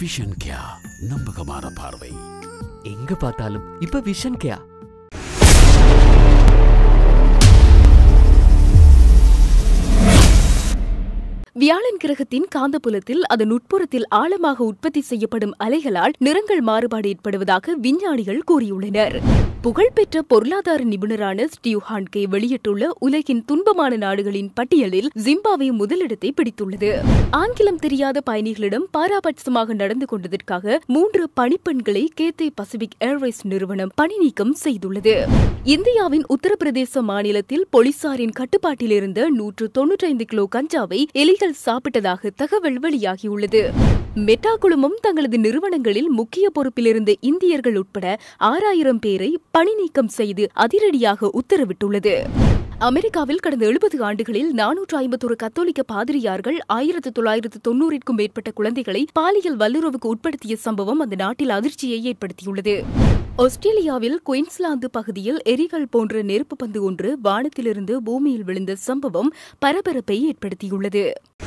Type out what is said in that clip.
vision கியா நம்பகமான பார்வை எங்க பார்த்தாலும் இப்ப விஷன் கேயா வியாழன் கிரகத்தின் காந்தப்புலத்தில் அதன் உட்புறத்தில் ஆழமாக உற்பத்தி செய்யப்படும் அலைகளால் நிறங்கள் மாறுபாடு ஏற்படுவதாக விஞ்ஞானிகள் கூறியுள்ளனர் புகழ்பெற்ற பொருளாதார நிபுணரான ஸ்டீவ் ஹான்கே வெளியிட்டுள்ள உலகின் துன்பமான நாடுகளின் பட்டியலில் ஜிம்பாவே முதலிடத்தை பிடித்துள்ளது ஆங்கிலம் தெரியாத பயணிகளிடம் பாராபட்சமாக நடந்து கொண்டதற்காக மூன்று பணிப்பெண்களை கேத்தே பசிபிக் ஏர்வேஸ் நிறுவனம் பணி நீக்கம் செய்துள்ளது இந்தியாவின் உத்தரப்பிரதேச மாநிலத்தில் போலீசாரின் கட்டுப்பாட்டில் இருந்த நூற்று தொன்னூற்றைந்து கிலோ கஞ்சாவை எலிகள் சாப்பிட்டதாக தகவல் வெளியாகியுள்ளது மெட்டா குழுமம் தங்களது நிறுவனங்களில் முக்கிய பொறுப்பில் இருந்த இந்தியர்கள் உட்பட ஆறாயிரம் பேரை பணி நீக்கம் செய்து அதிரடியாக உத்தரவிட்டுள்ளது அமெரிக்காவில் கடந்த எழுபது ஆண்டுகளில் நானூற்று ஐம்பத்தொரு கத்தோலிக்க பாதிரியார்கள் ஆயிரத்து தொள்ளாயிரத்து தொன்னூறிற்கும் மேற்பட்ட குழந்தைகளை பாலியல் வல்லுறவுக்கு உட்படுத்திய சம்பவம் அந்த நாட்டில் அதிர்ச்சியை ஏற்படுத்தியுள்ளது ஆஸ்திரேலியாவில் குயின்ஸ்லாந்து பகுதியில் எரிகள் போன்ற நெருப்பு பந்து ஒன்று வானத்திலிருந்து பூமியில் விழுந்த சம்பவம் பரபரப்பை ஏற்படுத்தியுள்ளது